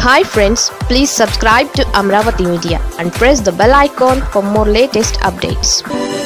hi friends please subscribe to Amaravati media and press the bell icon for more latest updates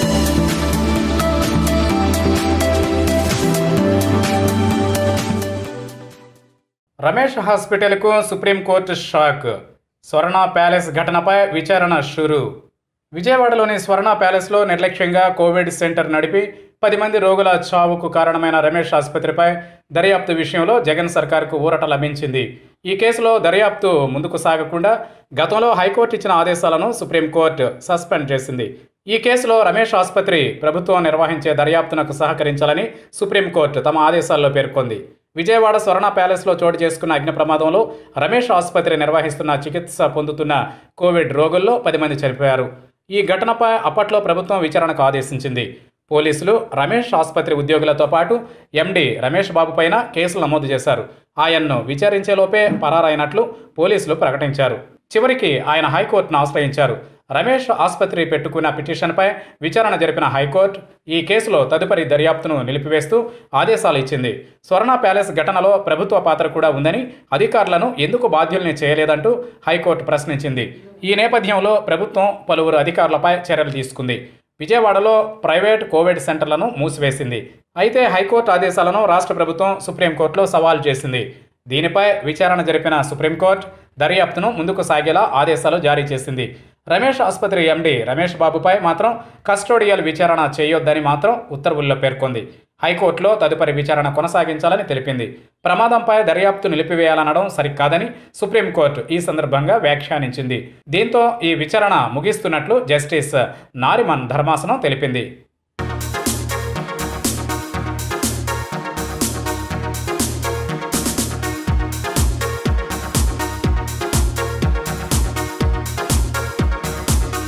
Ramesh హాస్పిటల్కు supreme court shock స్వర్ణ palace ఘటనపై విచారణ షురు విజయవాడలోని స్వర్ణ ప్యాలెస్లో నిర్లక్ష్యంగా కోవిడ్ సెంటర్ నడిపి పది మంది రోగుల చావుకు కారణమైన రమేష్ ఆసుపత్రిపై దర్యాప్తు విషయంలో జగన్ సర్కార్కు ఊరట లభించింది ఈ కేసులో దర్యాప్తు ముందుకు సాగకుండా గతంలో హైకోర్టు ఇచ్చిన ఆదేశాలను సుప్రీంకోర్టు సస్పెండ్ చేసింది ఈ కేసులో రమేష్ ఆసుపత్రి ప్రభుత్వం నిర్వహించే దర్యాప్తునకు సహకరించాలని సుప్రీంకోర్టు తమ ఆదేశాల్లో పేర్కొంది విజయవాడ స్వర్ణ ప్యాలెస్లో చోటు చేసుకున్న అగ్ని ప్రమాదంలో రమేష్ ఆసుపత్రి నిర్వహిస్తున్న చికిత్స పొందుతున్న కోవిడ్ రోగుల్లో పది మంది చనిపోయారు ఈ ఘటనపై అప్పట్లో ప్రభుత్వం విచారణకు ఆదేశించింది పోలీసులు రమేష్ ఆసుపత్రి ఉద్యోగులతో పాటు ఎండి రమేష్ బాబు పైన కేసులు నమోదు చేశారు ఆయన్ను విచారించేలోపే పరారైనట్లు పోలీసులు ప్రకటించారు చివరికి ఆయన హైకోర్టును ఆశ్రయించారు రమేష్ ఆసుపత్రి పెట్టుకున్న పిటిషన్పై విచారణ జరిపిన హైకోర్టు ఈ కేసులో తదుపరి దర్యాప్తును నిలిపివేస్తూ ఆదేశాలు ఇచ్చింది స్వర్ణ ప్యాలెస్ ఘటనలో ప్రభుత్వ పాత్ర కూడా ఉందని అధికారులను ఎందుకు బాధ్యుల్ని చేయలేదంటూ హైకోర్టు ప్రశ్నించింది ఈ నేపథ్యంలో ప్రభుత్వం పలువురు అధికారులపై చర్యలు తీసుకుంది విజయవాడలో ప్రైవేట్ కోవిడ్ సెంటర్లను మూసివేసింది అయితే హైకోర్టు ఆదేశాలను రాష్ట్ర ప్రభుత్వం సుప్రీంకోర్టులో సవాల్ చేసింది దీనిపై విచారణ జరిపిన సుప్రీంకోర్టు దర్యాప్తును ముందుకు సాగేలా ఆదేశాలు జారీ చేసింది రమేష్ ఆసుపత్రి ఎండి రమేష్ బాబుపై మాత్రం కస్టోడియల్ విచారణ చేయొద్దని మాత్రం ఉత్తర్వుల్లో పేర్కొంది హైకోర్టులో తదుపరి విచారణ కొనసాగించాలని తెలిపింది ప్రమాదంపై దర్యాప్తు నిలిపివేయాలనడం సరికాదని సుప్రీంకోర్టు ఈ సందర్భంగా వ్యాఖ్యానించింది దీంతో ఈ విచారణ ముగిస్తున్నట్లు జస్టిస్ నారిమన్ ధర్మాసనం తెలిపింది